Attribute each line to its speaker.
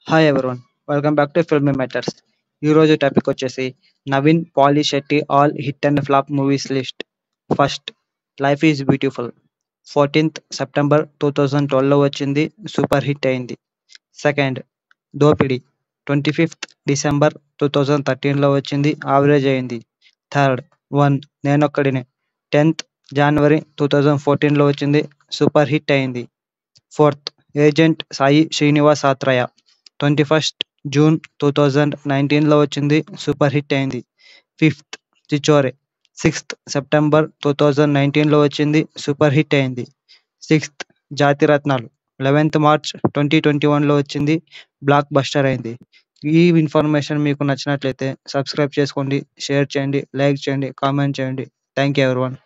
Speaker 1: hi everyone welcome back to filmy matters ఈ రోజు topic వచ్చేసి Naveen Polishetty all hit and flop movies list first life is beautiful fourteenth September two thousand ట్వెల్వ్లో వచ్చింది super hit అయింది second Dopidi twenty fifth December two thousand థర్టీన్లో వచ్చింది average అయింది third one Nenokkadine tenth January two thousand ఫోర్టీన్లో వచ్చింది super hit అయింది fourth agent Sai Srinivas Athreya twenty first June two thousand నైన్టీన్లో వచ్చింది సూపర్ హిట్ అయింది fifth Chhichhore sixth September two thousand నైన్టీన్లో వచ్చింది సూపర్ హిట్ అయింది sixth Jathiratnalu eleventh March twenty twenty వన్లో వచ్చింది బ్లాక్ బస్టర్ అయింది ఈ ఇన్ఫర్మేషన్ మీకు నచ్చినట్లయితే సబ్స్క్రైబ్ చేసుకోండి షేర్ చేయండి లైక్ చేయండి కామెంట్ చేయండి థ్యాంక్ యూ ఎవరివన్